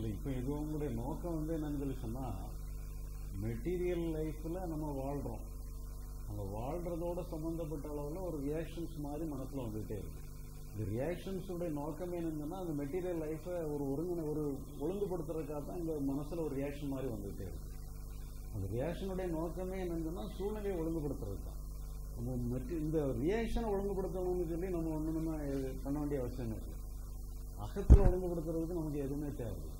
இல்லை இப்போ இது உங்களுடைய நோக்கம் வந்து என்னன்னு சொல்லி சொன்னால் மெட்டீரியல் லைஃப்பில் நம்ம வாழ்கிறோம் அந்த வாழ்கிறதோட சம்மந்தப்பட்ட அளவில் ஒரு ரியாக்ஷன்ஸ் மாதிரி மனசில் வந்துகிட்டே இருக்கு இந்த ரியாக்ஷன்ஸுடைய நோக்கம் என்னன்னா அந்த மெட்டீரியல் லைஃப்பை ஒரு ஒருங்கிணை ஒரு ஒழுங்குபடுத்துறதுக்காக தான் இந்த மனசில் ஒரு ரியாக்ஷன் மாதிரி வந்துகிட்டே இருக்கு அந்த ரியாக்ஷனுடைய நோக்கமே என்னன்னா சூழ்நிலையை ஒழுங்குபடுத்துறது தான் நம்ம மெட்டி இந்த ரியாக்ஷனை ஒழுங்குபடுத்தணும்னு சொல்லி நம்ம ஒன்றுமே பண்ண வேண்டிய அவசியம் இல்லை அகத்தில் ஒழுங்குபடுத்துறதுக்கு நமக்கு எதுவுமே தேவையில்லை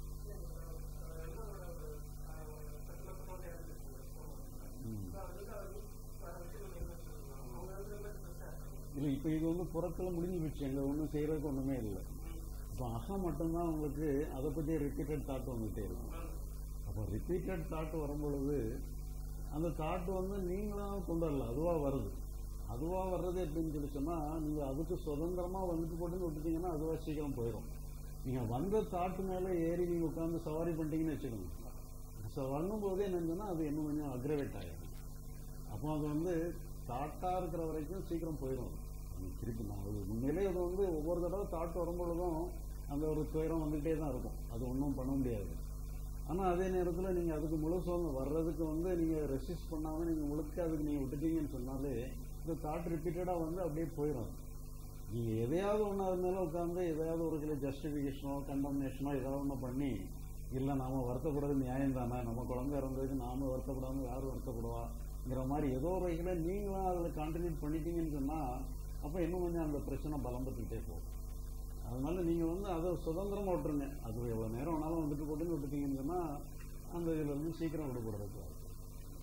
ம். இல்லை இப்போ இது வந்து புறத்தில் முடிஞ்சு போச்சு அங்கே ஒன்றும் செய்கிறதுக்கு ஒன்றுமே இல்லை இப்போ அகம் மட்டும்தான் உங்களுக்கு அதை பற்றி ரிப்பீட்டட் தாட் வந்துகிட்டே இருக்கும் அப்போ ரிப்பீட்டட் தாட் வரும் பொழுது அந்த தாட் வந்து நீங்களும் கொண்டு வரல அதுவாக வருது அதுவாக வர்றது எப்படின்னு சொல்லி சொன்னால் நீங்கள் அதுக்கு சுதந்திரமாக வந்துட்டு போட்டுன்னு விட்டுட்டீங்கன்னா அதுவாக சீக்கிரம் போயிடும் நீங்கள் வந்த தாட்டு மேலே ஏறி நீங்கள் உட்காந்து சவாரி பண்ணிட்டீங்கன்னு வச்சுக்கோங்க ஸோ வரும்போது என்னன்னா அது இன்னும் கொஞ்சம் அக்ரவேட் ஆகிடும் அப்போ அது வந்து தாட்டாக இருக்கிற வரைக்கும் சீக்கிரம் போயிடும் அது திருப்பி நான் அது உண்மையிலே அது வந்து ஒவ்வொரு தடவை தாட் வரும்பொழுதும் அந்த ஒரு துயரம் வந்துகிட்டே தான் இருக்கும் அது ஒன்றும் பண்ண முடியாது ஆனால் அதே நேரத்தில் நீங்கள் அதுக்கு முழு சுதந்திரம் வர்றதுக்கு வந்து நீங்கள் ரெசிஸ்ட் பண்ணாமல் நீங்கள் முழுக்க அதுக்கு நீங்கள் விட்டுட்டீங்கன்னு சொன்னாலே இந்த தாட் ரிப்பீட்டடாக வந்து அப்படியே போயிடும் நீங்கள் எதையாவது ஒன்று அது மேலே உட்காந்து எதையாவது ஒரு சில ஜஸ்டிஃபிகேஷனோ கண்டம்னேஷனோ ஏதாவது ஒன்று பண்ணி இல்லை நாம வருத்தப்படுறது நியாயம் தானே நம்ம குழந்தை இறந்ததுக்கு நாம வருத்தப்படாமல் யார் வருத்தப்படுவாங்கிற மாதிரி ஏதோ ஒரு வகையில் நீங்களும் அதில் கான்ட்ரிபியூட் பண்ணிட்டீங்கன்னு சொன்னால் அப்போ இன்னும் கொஞ்சம் அந்த பிரச்சனை பலம் பட்டுக்கிட்டே போகும் அதனால நீங்கள் வந்து அதை சுதந்திரமாக விட்டுருங்க அது எவ்வளோ நேரம் வேணாலும் வந்துட்டு போட்டுன்னு விட்டுட்டீங்கன்னு சொன்னால் அந்த இதில் இருந்து சீக்கிரம் விடுபடுறதுக்கு வாய்ப்பு இருக்கு.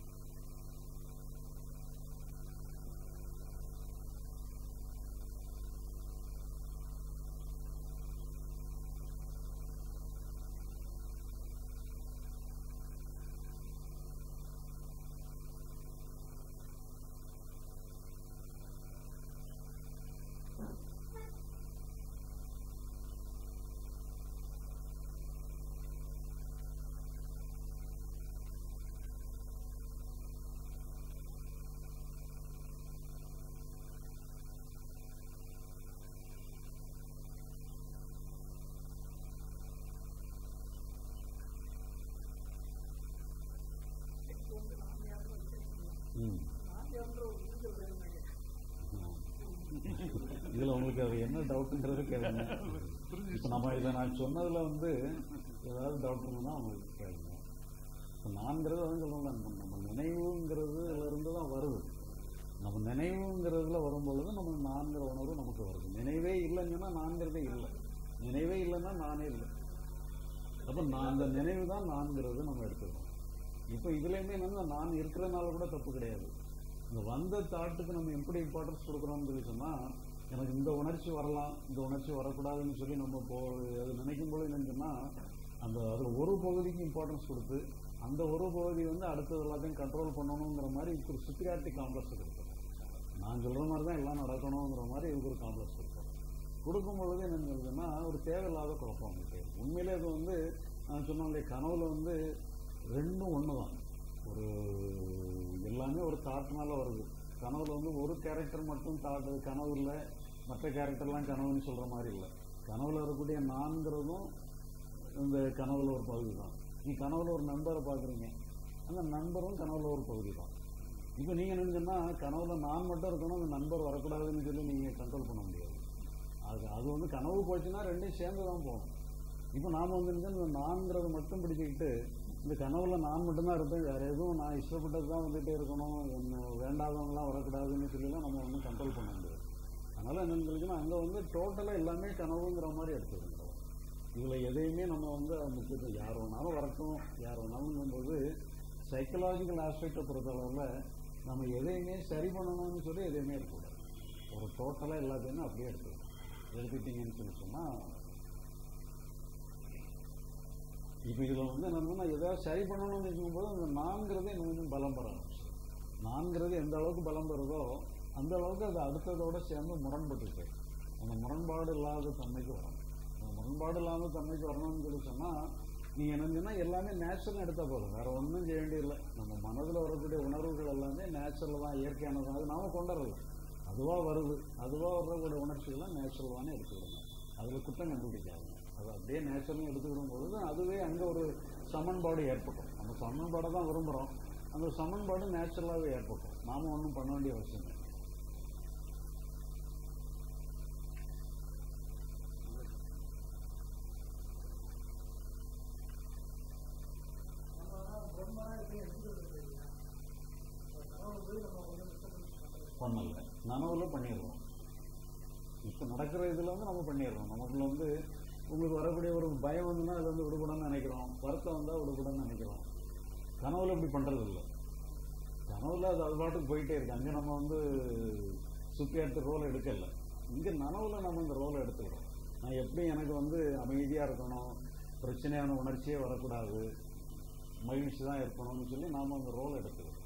ம் இதில் உங்களுக்கு அது என்ன டவுட்டுன்றது கேளுங்க இப்போ நம்ம இதை நான் சொன்னதில் வந்து ஏதாவது டவுட் இருந்தால் அவங்களுக்கு கேளுங்க இப்போ நான்கிறது வந்து சொல்லுவாங்க நம்ம நம்ம நினைவுங்கிறதுல இருந்து தான் வருது நம்ம நினைவுங்கிறதுல வரும்பொழுது நம்ம நான்கிற உணர்வு நமக்கு வருது நினைவே இல்லைன்னு சொன்னால் நான்கிறதே இல்லை நினைவே இல்லைன்னா நானே இல்லை அப்போ நான் அந்த நினைவு தான் நான்கிறது நம்ம எடுத்துக்கிறோம் இப்போ இதுலேயுமே என்னன்னா நான் இருக்கிறனால கூட தப்பு கிடையாது இந்த வந்த தாட்டுக்கு நம்ம எப்படி இம்பார்ட்டன்ஸ் கொடுக்குறோம்னு சொல்லி சொன்னால் எனக்கு இந்த உணர்ச்சி வரலாம் இந்த உணர்ச்சி வரக்கூடாதுன்னு சொல்லி நம்ம இப்போ அது நினைக்கும் போது என்னன்னு சொன்னால் அந்த அதில் ஒரு பகுதிக்கு இம்பார்ட்டன்ஸ் கொடுத்து அந்த ஒரு பகுதி வந்து அடுத்தது எல்லாத்தையும் கண்ட்ரோல் பண்ணணுங்கிற மாதிரி இதுக்கு ஒரு சுப்பீரியாரிட்டி காம்ப்ளெக்ஸ் கொடுக்கும் நான் சொல்கிற மாதிரி தான் எல்லாம் நடக்கணுங்கிற மாதிரி இதுக்கு ஒரு காம்ப்ளெக்ஸ் கொடுக்கும் கொடுக்கும் பொழுது என்னன்னு சொல்லுதுன்னா ஒரு தேவையில்லாத குழப்பம் வந்துட்டு உண்மையிலே அது வந்து நான் சொன்ன இல்லையா கனவுல வந்து ரெண்டும் ஒன்று தான் ஒரு எல்லாமே ஒரு தாட்னால வருது கனவுல வந்து ஒரு கேரக்டர் மட்டும் தாட் கனவுல மற்ற கேரக்டர்லாம் கனவுன்னு சொல்கிற மாதிரி இல்லை கனவுல வரக்கூடிய நான்கிறதும் இந்த கனவுல ஒரு பகுதி தான் நீ கனவுல ஒரு நண்பரை பார்க்குறீங்க அந்த நண்பரும் கனவுல ஒரு பகுதி தான் இப்போ நீங்கள் நினைச்சோன்னா கனவுல நான் மட்டும் இருக்கணும் அந்த நண்பர் வரக்கூடாதுன்னு சொல்லி நீங்கள் கண்ட்ரோல் பண்ண முடியாது அது அது வந்து கனவு போச்சுன்னா ரெண்டையும் சேர்ந்து தான் போகணும் இப்போ நாம் வந்து இந்த நான்கிறது மட்டும் பிடிச்சிக்கிட்டு இந்த கனவுல நான் மட்டும்தான் இருப்பேன் வேற எதுவும் நான் இஷ்டப்பட்டது தான் வந்துட்டே இருக்கணும் ஒன்று வேண்டாதவங்களாம் வரக்கூடாதுன்னு சொல்லிலாம் நம்ம ஒன்றும் கண்ட்ரோல் பண்ண முடியாது அதனால என்னன்னு சொல்லிச்சுன்னா அங்கே வந்து டோட்டலாக எல்லாமே கனவுங்கிற மாதிரி எடுத்துக்கின்றோம் இதில் எதையுமே நம்ம வந்து முக்கியத்துவம் யார் வேணாலும் வரட்டும் யார் வேணாலுங்கும்போது சைக்கலாஜிக்கல் ஆஸ்பெக்டை பொறுத்தளவில் நம்ம எதையுமே சரி பண்ணணும்னு சொல்லி எதையுமே இருக்கக்கூடாது ஒரு டோட்டலாக எல்லாத்தையுமே அப்படியே எடுத்துக்கணும் எடுத்துக்கிட்டீங்கன்னு சொல்லி சொன்னால் இப்போ இதில் வந்து என்னன்னா எதாவது சரி பண்ணணும்னு இருக்கும்போது அந்த நான்கிறது இன்னும் கொஞ்சம் பலம் பெற ஆரம்பிச்சு நான்கிறது எந்த அளவுக்கு பலம் பெறுதோ அந்த அளவுக்கு அது அடுத்ததோட சேர்ந்து முரண்பட்டு அந்த முரண்பாடு இல்லாத தன்மைக்கு வரும் அந்த முரண்பாடு இல்லாத தன்மைக்கு வரணும்னு சொல்லி சொன்னால் நீங்கள் என்னங்கன்னா எல்லாமே நேச்சுரல் எடுத்தால் போதும் வேற ஒன்றும் செய்ய வேண்டியதில்லை நம்ம மனதில் வரக்கூடிய உணர்வுகள் எல்லாமே நேச்சுரல் தான் இயற்கையானது தான் அது நாம கொண்டுறல அதுவாக வருது அதுவாக வரக்கூடிய உணர்ச்சிகள்லாம் நேச்சுரல் தானே எடுத்துக்கணும் அதில் குற்றம் கண்டுபிடிக்காதுங்க அது அது அப்படியே நேச்சுரலும் எடுத்துக்கிடும் பொழுது அதுவே அங்கே ஒரு சமன்பாடு ஏற்படும் நம்ம சமன்பாடை தான் விரும்புகிறோம் அந்த சமன்பாடு நேச்சுரலாகவே ஏற்படும் நாம ஒன்றும் பண்ண வேண்டிய அவசியம் இல்லை பண்ணல நனவுல பண்ணிடுறோம் இப்போ நடக்கிற இதில் வந்து நம்ம பண்ணிடுறோம் நமக்குள்ள வந்து உங்களுக்கு வரக்கூடிய ஒரு பயம் வந்துன்னா அது வந்து விடுபடணும்னு நினைக்கிறோம் வருத்தம் வந்தால் விடுபடணும்னு நினைக்கிறோம் கனவுல இப்படி பண்றது இல்லை கனவுல அது அது பாட்டுக்கு போயிட்டே இருக்கு அங்கே நம்ம வந்து சுற்றி எடுத்து ரோல் எடுக்கல இங்கே நனவுல நம்ம இந்த ரோலை எடுத்துக்கிறோம் நான் எப்படி எனக்கு வந்து அமைதியாக இருக்கணும் பிரச்சனையான உணர்ச்சியே வரக்கூடாது மகிழ்ச்சி தான் இருக்கணும்னு சொல்லி நாம் அந்த ரோல் எடுத்துக்கிறோம்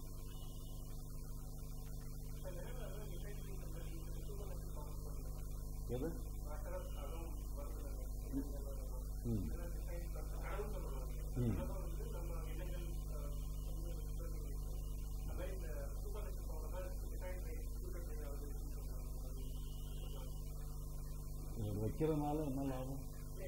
எது ம் ம் இது வைக்கிறதுனால என்ன லாபம்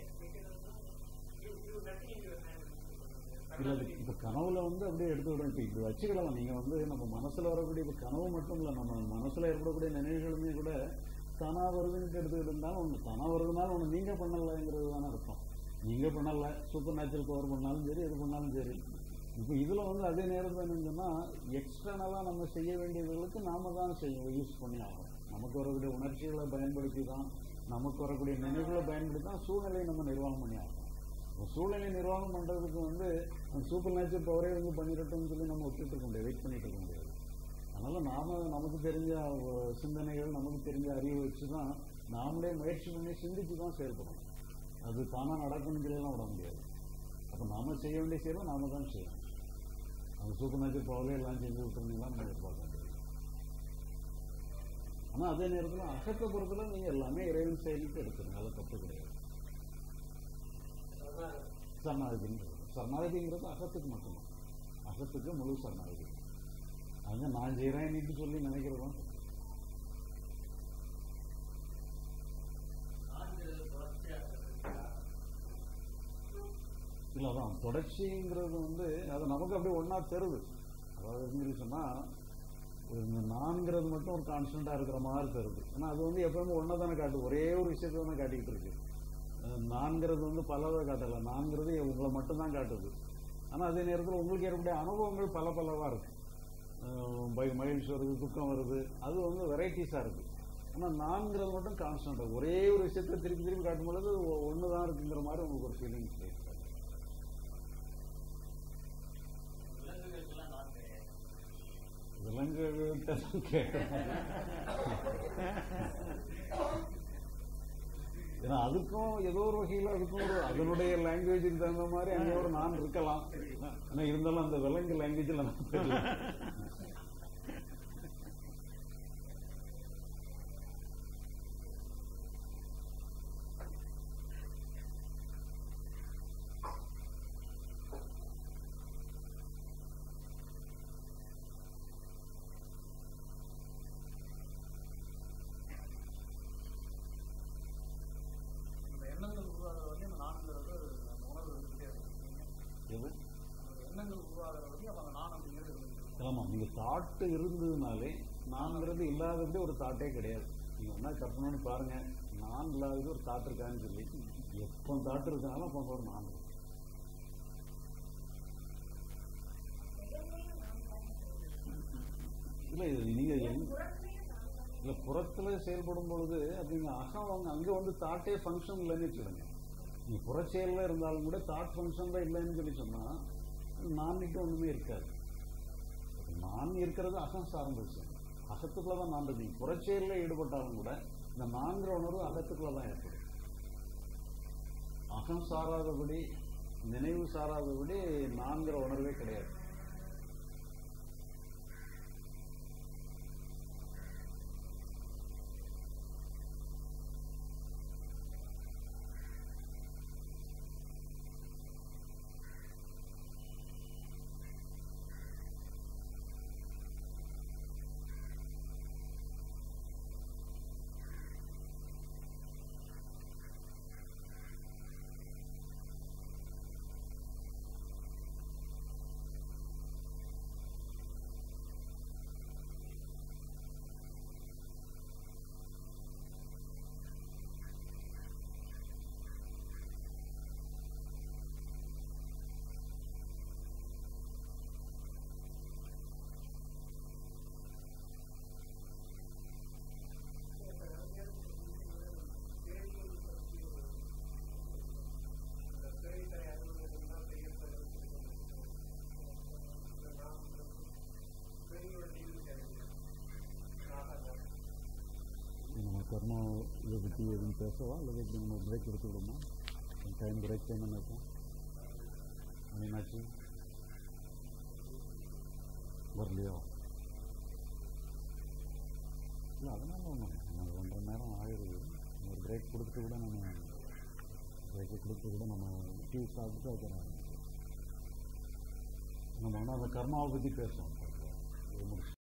இல்ல இது இப்ப கனவுல வந்து அப்படியே எடுத்து விடும் இப்ப இப்படி வச்சுக்கலாம் நீங்க வந்து நம்ம மனசுல வரக்கூடிய இப்ப கனவு மட்டும் இல்ல நம்ம மனசுல ஏற்படக்கூடிய நினைவுகளுமே கூட தானா வருதுன்னு எடுத்துக்கிட்டு இருந்தாலும் ஒண்ணு தானா வருதுனாலும் ஒண்ணு நீங்க பண்ணலைங்கிறது தானே அர்த்தம் நீங்க பண்ணல சூப்பர் நேச்சுரல் பவர் பண்ணாலும் சரி எது பண்ணாலும் சரி இப்போ இதுல வந்து அதே நேரத்தில் என்னன்னா எக்ஸ்டர்னலா நம்ம செய்ய வேண்டியதுகளுக்கு நாம தான் செய்ய யூஸ் பண்ணி ஆகும் நமக்கு வரக்கூடிய உணர்ச்சிகளை பயன்படுத்தி தான் நமக்கு வரக்கூடிய நினைவுகளை பயன்படுத்தி தான் சூழ்நிலையை நம்ம நிர்வாகம் பண்ணி ஆகும் இப்போ சூழ்நிலை நிர்வாகம் பண்றதுக்கு வந்து சூப்பர் நேச்சர் பவரே வந்து பண்ணிடட்டும்னு சொல்லி நம்ம விட்டுட்டு இருக்க முடியாது வெயிட் பண்ணிட்டு இருக்க முடியாது அதனால நாம நமக்கு தெரிஞ்ச அஹ், சிந்தனைகள் நமக்கு தெரிஞ்ச அறிவை வச்சு தான் நாமளே முயற்சி பண்ணி சிந்திச்சு தான் செயல்படணும் அது தானா நடக்கும்னு சொல்லலாம் விட முடியாது அப்ப நாம செய்ய வேண்டிய செயலை நாம தான் செய்யணும் அந்த சூப்பர் நேச்சர் பவரே எல்லாம் செஞ்சு விட்டுருந்தீங்களா நம்ம எதிர்பார்க்க முடியாது ஆனா அதே நேரத்துல அகத்தை பொறுத்தல நீங்க எல்லாமே இறைவன் செயலுக்கு எடுத்துருங்க அது தப்பு கிடையாது சரணாகதிங்கிறது சரணாகதிங்கிறது அகத்துக்கு மட்டும்தான் அகத்துக்கு முழு சரணாகதி அங்க நான் செய்யறேன்னு சொல்லி நினைக்கிறதும் தப்பு. இல்ல அதான் தொடர்ச்சிங்கிறது வந்து அது நமக்கு அப்படியே ஒண்ணா தருது அதாவது எப்படி சொன்னா ஒரு இந்த நான்கிறது மட்டும் ஒரு கான்ஸ்டன்டா இருக்கிற மாதிரி தருது ஏன்னா அது வந்து எப்பவுமே ஒன்றை தானே காட்டு ஒரே ஒரு விஷயத்தை தானே காட்டிக்கிட்டு இருக்கு அஹ் நான்கிறது வந்து பலவை காட்டல நான்கிறது உங்களை மட்டும்தான் காட்டுது ஆனா அதே நேரத்தில் உங்களுக்கு ஏற்படைய அனுபவங்கள் பல பலவா இருக்கு அஹ் பய- மகிழ்ச்சி வருது துக்கம் வருது அது வந்து வெரைட்டிஸா இருக்கு ஆனா நான்கிறது மட்டும் கான்ஸ்டன்டா ஒரே ஒரு விஷயத்தை திருப்பி திருப்பி காட்டும் பொழுது ஒ- ஒண்ணுதான் இருக்குங்கிற மாதிரி உங்களுக்கு ஒரு ஃபீலிங்ஸ் கிரியேட் விலங்குகள்கிட்ட கேட்டோம் ஏன்னா அதுக்கும் ஏதோ ஒரு வகையில் அதுக்கும் ஒரு அதனுடைய லாங்குவேஜுக்கு தகுந்த மாதிரி அங்கே ஒரு நான் இருக்கலாம் ஆனா இருந்தாலும் அந்த விலங்கு லாங்குவேஜில் நமக்கு தெரியல இந்த எண்ணங்கள் உருவாகிற வரையும் அந்த நான்கிறது அந்த உணர்வு இருந்துட்டே இருக்கும் எது அந்த எண்ணங்கள் உருவாகிற வரையும் அப்ப அந்த நான் அப்படிங்கிறது இருந்துட்டு இருக்கும். ஆமா நீங்க தாட்டு இருந்ததுனாலே நான்கிறது இல்லாதபடி ஒரு தாட்டே கிடையாது நீங்க ஒன்னா கற்பனை பண்ணி பாருங்க நான் இல்லாதது ஒரு தாட்டு இருக்கான்னு சொல்லி எப்போ தாட்டு இருக்கனாலும் அப்போ ஒரு நான் இருக்கு. இல்ல இது நீங்க எங்க இல்ல புறத்துல செயல்படும் பொழுது அப்படிங்க அகம் அவங்க அங்க வந்து தாட்டே ஃபங்க்ஷன் இல்லைன்னு வச்சுடுங்க நீங்க புறச்செயல்ல இருந்தாலும் கூட தாட் ஃபங்க்ஷன்ல இல்லைன்னு சொல்லி சொன்னா நான்கிட்ட ஒண்ணுமே இருக்காது நான் இருக்கிறது அகம் சார்ந்த விஷயம் அகத்துக்குள்ள தான் நான் இருக்கு. நீங்க புறச்செயல்ல ஈடுபட்டாலும் கூட இந்த நான்கிற உணர்வு அகத்துக்குள்ள தான் ஏற்படும் அகம் சாராதபடி நினைவு சாராதபடி நான்கிற உணர்வே கிடையாது பற்றி எதுவும் பேசவா அல்லது எப்படி நம்ம பிரேக் எடுத்து விடுமா டைம் பிரேக் டைம் என்னாச்சா அது என்னாச்சு வரலையோ இல்லை அதனால ஒன்றும் நம்ம ஒன்றரை நேரம் ஆயிடுது ஒரு பிரேக் கொடுத்துட்டு கூட நம்ம பிரேக்கை கொடுத்து கூட நம்ம டீ சாப்பிட்டு வைக்கிறோம் நம்ம ஆனால் அந்த கர்மாவை பற்றி பேசுவோம் இது முடிச்சு